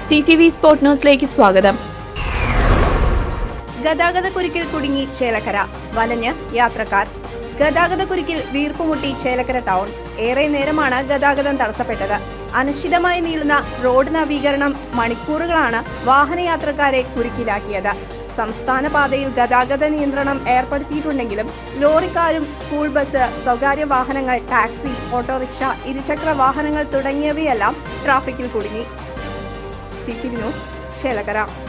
C C V sport ന്യൂസിലേക്ക് സ്വാഗതം ഗതാഗതക്കുരുക്കിൽ കുടുങ്ങി ചേലക്കര വലഞ്ഞ് യാത്രക്കാർ ഗതാഗതക്കുരുക്കിൽ വീർപ്പുമുട്ടി ചേലക്കര ടൗൺ ഏറെ നേരമാണ് ഗതാഗതം തടസ്സപ്പെട്ടത് അനിശ്ചിതമായി നീളുന്ന റോഡ് നവീകരണം മണിക്കൂറുകളാണ് വാഹനയാത്രക്കാരെ കുരുക്കിലാക്കിയത് സംസ്ഥാന പാതയിൽ ഗതാഗത നിയന്ത്രണം ഏർപ്പെടുത്തിയിട്ടുണ്ടെങ്കിലും ലോറിക്കാരും സ്കൂൾ ബസ് സ്വകാര്യ വാഹനങ്ങൾ ടാക്സി ഓട്ടോറിക്ഷ ഇരുചക്ര വാഹനങ്ങൾ തുടങ്ങിയവയെല്ലാം ട്രാഫിക്കിൽ കുടുങ്ങി സി സി ന്യൂസ് ചേലക്കര